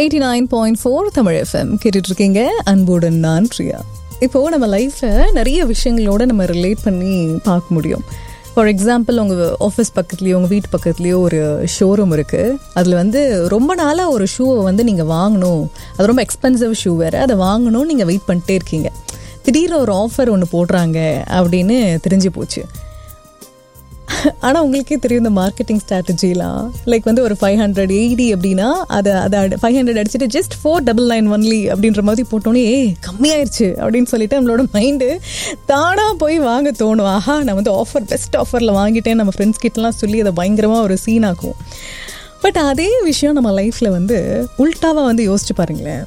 eighty nine point four Tamil FM கேட்டுட்டு இருக்கீங்க அன்புடன் நான் பிரியா இப்போ நம்ம லைஃப்ல நிறைய விஷயங்களோட நம்ம ரிலேட் பண்ணி பார்க்க முடியும் ஃபார் எக்ஸாம்பிள் உங்கள் ஆஃபீஸ் பக்கத்துலேயோ உங்கள் வீட்டு பக்கத்துலேயோ ஒரு ஷோரூம் இருக்குது அதில் வந்து ரொம்ப நாளாக ஒரு ஷூவை வந்து நீங்கள் வாங்கணும் அது ரொம்ப எக்ஸ்பென்சிவ் ஷூ வேறு அதை வாங்கணும்னு நீங்கள் வெயிட் பண்ணிட்டே இருக்கீங்க திடீர்னு ஒரு ஆஃபர் ஒன்று போடுறாங்க அப்படின்னு தெரிஞ்சு போச்சு ஆனால் உங்களுக்கே தெரியும் இந்த மார்க்கெட்டிங் ஸ்ட்ராட்டஜிலாம் லைக் வந்து ஒரு ஃபைவ் ஹண்ட்ரட் எயிட்டி அப்படின்னா அதை அதை ஃபைவ் ஹண்ட்ரட் அடிச்சுட்டு just four double nine only அப்படின்ற மாதிரி போட்டோன்னே ஏ கம்மியாயிருச்சு அப்படின்னு சொல்லிட்டு நம்மளோட மைண்டு தானாக போய் வாங்க தோணும் ஆஹா நான் வந்து ஆஃபர் பெஸ்ட் ஆஃபரில் வாங்கிட்டேன் நம்ம ஃப்ரெண்ட்ஸ் கிட்டலாம் சொல்லி அதை பயங்கரமாக ஒரு சீன் ஆக்குவோம் பட் அதே விஷயம் நம்ம லைஃப்பில் வந்து உல்ட்டாவாக வந்து யோசிச்சு பாருங்களேன்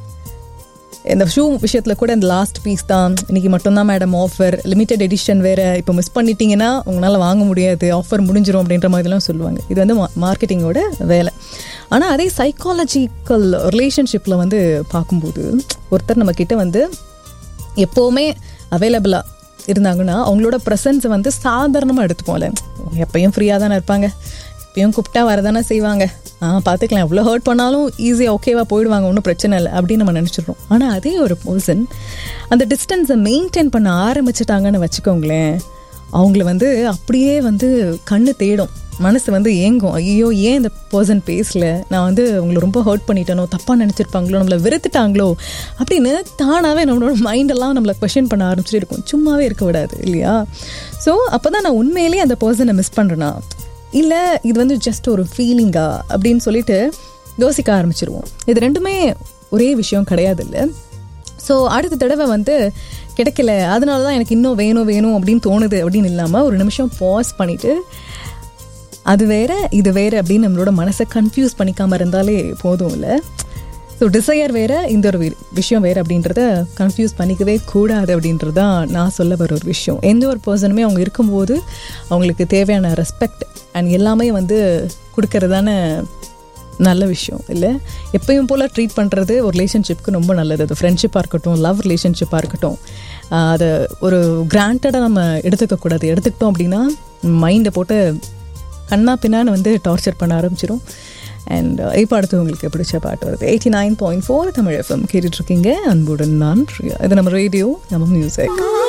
இந்த ஷூ விஷயத்தில் கூட இந்த லாஸ்ட் பீஸ் தான் இன்னைக்கு மட்டும்தான் மேடம் ஆஃபர் லிமிடெட் எடிஷன் வேறு இப்போ மிஸ் பண்ணிட்டீங்கன்னா உங்களால் வாங்க முடியாது ஆஃபர் முடிஞ்சிடும் அப்படின்ற மாதிரிலாம் சொல்லுவாங்க இது வந்து மார்க்கெட்டிங்கோட வேலை ஆனால் அதே சைக்காலஜிக்கல் ரிலேஷன்ஷிப்பில் வந்து பார்க்கும்போது ஒருத்தர் நம்ம கிட்ட வந்து எப்போவுமே அவைலபிளாக இருந்தாங்கன்னா அவங்களோட ப்ரெசன்ஸை வந்து சாதாரணமாக எடுத்துப்போம்ல எப்பயும் ஃப்ரீயாக தானே இருப்பாங்க எப்பயும் கூப்பிட்டா வரதானே செய்வாங்க ஆ பார்த்துக்கலாம் எவ்வளோ ஹர்ட் பண்ணாலும் ஈஸியாக ஓகேவா போயிடுவாங்க ஒன்றும் பிரச்சனை இல்லை அப்படின்னு நம்ம நினச்சிடுறோம் ஆனால் அதே ஒரு பர்சன் அந்த டிஸ்டன்ஸை மெயின்டைன் பண்ண ஆரம்பிச்சிட்டாங்கன்னு வச்சுக்கோங்களேன் அவங்கள வந்து அப்படியே வந்து கண்ணு தேடும் மனசு வந்து ஏங்கும் ஐயோ ஏன் இந்த பர்சன் பேசல நான் வந்து அவங்கள ரொம்ப ஹர்ட் பண்ணிட்டேனோ தப்பாக நினச்சிருப்பாங்களோ நம்மளை வெறுத்துட்டாங்களோ அப்படின்னு தானாகவே நம்மளோட மைண்டெல்லாம் நம்மளை கொஷின் பண்ண ஆரம்பிச்சுட்டு இருக்கும் சும்மாவே இருக்க விடாது இல்லையா ஸோ அப்போ தான் நான் உண்மையிலேயே அந்த பர்சனை மிஸ் பண்ணுறேன்னா இல்லை இது வந்து ஜஸ்ட் ஒரு ஃபீலிங்கா அப்படின்னு சொல்லிட்டு யோசிக்க ஆரம்பிச்சிருவோம் இது ரெண்டுமே ஒரே விஷயம் கிடையாது இல்லை ஸோ அடுத்த தடவை வந்து கிடைக்கல அதனால தான் எனக்கு இன்னும் வேணும் வேணும் அப்படின்னு தோணுது அப்படின்னு இல்லாமல் ஒரு நிமிஷம் பாஸ் பண்ணிவிட்டு அது வேற இது வேற அப்படின்னு நம்மளோட மனசை கன்ஃபியூஸ் பண்ணிக்காமல் இருந்தாலே போதும் இல்லை ஸோ டிசையர் வேற இந்த ஒரு விஷயம் வேறு அப்படின்றத கன்ஃபியூஸ் பண்ணிக்கவே கூடாது அப்படின்றது தான் நான் சொல்ல வர ஒரு விஷயம் எந்த ஒரு பர்சனுமே அவங்க இருக்கும்போது அவங்களுக்கு தேவையான ரெஸ்பெக்ட் அண்ட் எல்லாமே வந்து கொடுக்கறதான நல்ல விஷயம் இல்லை எப்பயும் போல் ட்ரீட் பண்ணுறது ஒரு ரிலேஷன்ஷிப்க்கு ரொம்ப நல்லது அது ஃப்ரெண்ட்ஷிப்பாக இருக்கட்டும் லவ் ரிலேஷன்ஷிப்பாக இருக்கட்டும் அதை ஒரு கிராண்டடாக நம்ம எடுத்துக்கக்கூடாது எடுத்துக்கிட்டோம் அப்படின்னா மைண்டை போட்டு கண்ணா பின்னான்னு வந்து டார்ச்சர் பண்ண ஆரம்பிச்சிடும் அண்ட் இப்போ அடுத்து உங்களுக்கு பிடிச்ச பாட்டு வருது eighty nine point four Tamil FM கேட்டுட்ருக்கீங்க அன்புடன் நான் இது நம்ம ரேடியோ நம்ம மியூசிக்